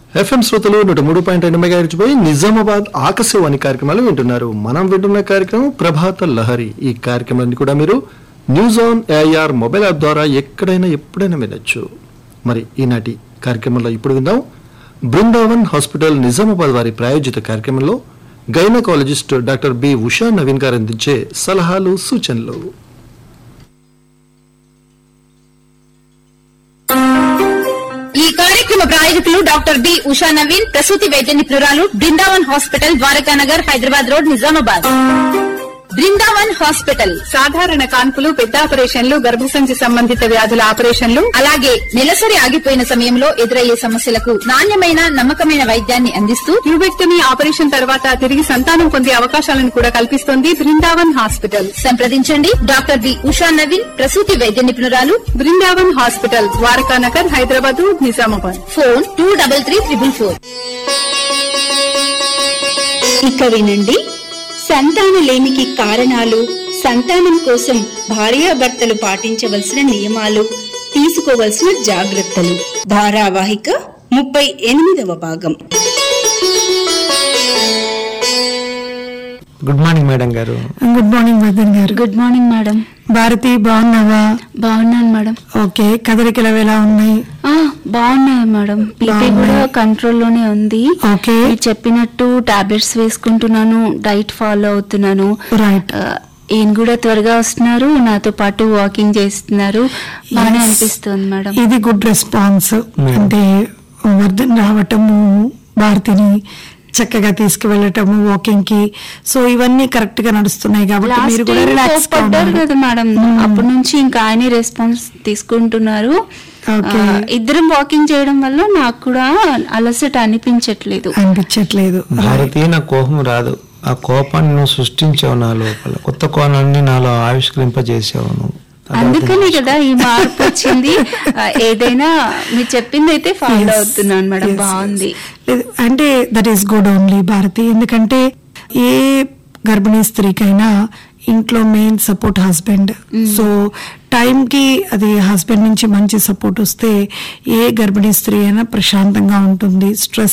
FM శ్రోతలు నూట మూడు పాయింట్ రెండు మెగాహెర్ట్జ్ పై నిజామాబాద్ ఆకాశవాణి కార్యక్రమాలు వింటున్నారు మనం వింటున్న కార్యక్రమం ప్రభాత లహరి ఈ కార్యక్రమాన్ని కూడా మీరు news on AIR mobile app ద్వారా ఎక్కడైనా ఎప్పుడైనా వినొచ్చు మరి ఈనాటి కార్యక్రమంలో ఇప్పుడు విందాం బృందావన్ హాస్పిటల్ నిజామాబాద్ వారి ప్రాయోజిత కార్యక్రమంలో gynaecologist doctor B Usha Naveen garu అందించే సలహాలు సూచనలు ఈ కార్యక్రమ ప్రాయోజకులు డాక్టర్ బి ఉషా నవీన్ ప్రసూతి వైద్య నిపుణురాలు Brindavan hospital Dwarakanagar Hyderabad road Nizamabad Brindavan hospital సాధారణ కాన్పులు పెద్ద ఆపరేషన్లు గర్భసంచి సంబంధిత వ్యాధుల ఆపరేషన్లు అలాగే నెలసరి ఆగిపోయిన సమయంలో ఎదురయ్యే సమస్యలకు నాణ్యమైన నమ్మకమైన వైద్యాన్ని అందిస్తూ ట్యూబెక్టమీ ఆపరేషన్ తర్వాత తిరిగి సంతానం పొందే అవకాశాలను కూడా కల్పిస్తోంది బృందావన్ హాస్పిటల్ సంప్రదించండి డాక్టర్ బి ఉషా నవీన్ ప్రసూతి వైద్య నిపుణురాలు Brindavan hospital Dwarakanagar Hyderabad Nizamabad phone two double three triple four ఇక వినండి సంతానలేమికి కారణాలు సంతానం కోసం భార్యాభర్తలు పాటించవలసిన నియమాలు తీసుకోవలసిన జాగ్రత్తలు ధారావాహిక ముప్పై ఎనిమిదవ భాగం good morning madam garu good morning Madan garu good morning madam Bharati బాగున్నావా బాగున్నాను మేడం ఓకే కదలికలు అవి ఎలా ఉన్నాయి ఆ బాగున్నాయి మేడం బీపీ బాగున్నాయి. కూడా కంట్రోల్లోనే ఉంది ఓకే మీరు చెప్పినట్టు టాబ్లెట్స్ వేసుకుంటున్నాను డైట్ ఫాలో అవుతున్నాను రైట్ ఆ, ఈయన కూడా త్వరగా వస్తున్నారు నాతో పాటు వాకింగ్ చేస్తున్నారు బాగానే అనిపిస్తుంది మేడం ఇది గుడ్ రెస్పాన్స్ అంటే వర్ధన్ రావటము భారతిని చక్కగా తీసుకువెళ్ళటము వాకింగ్ కి సో ఇవన్నీ కరెక్ట్ గా నడుస్తున్నాయి కాబట్టి లాస్ట్ మీరు కూడా టైం రిలాక్స్ గా కోప్పడ్డారు ఉన్నారు. కదా మేడం అప్పటి నుంచి ఇంకా ఆయనే రెస్పాన్స్ తీసుకుంటున్నారు ఓకే. ఆ, ఇద్దరం వాకింగ్ చేయడం వల్ల నాకు కూడా అలసట అనిపించట్లేదు అనిపించట్లేదు భారతీయ నా కోపం రాదు ఆ కోపాన్ని నువ్వు సృష్టించావు నా లోపల కొత్త కోణాన్ని నాలో ఆవిష్కరింపజేసావు నువ్వు అందుకనే కదా ఈ మార్పు వచ్చింది ఆ, ఏదైనా మీరు చెప్పింది అయితే ఫాలో అవుతున్నాను మేడం బాగుంది లేదు, అంటే that is good only Bharati ఎందుకంటే ఏ గర్భిణీ స్త్రీకైనా ఇంట్లో మెయిన్ సపోర్ట్ హస్బెండ్ సో టైంకి అది హస్బెండ్ నుంచి మంచి సపోర్ట్ వస్తే ఏ గర్భిణీ స్త్రీ అయినా ప్రశాంతంగా ఉంటుంది స్ట్రెస్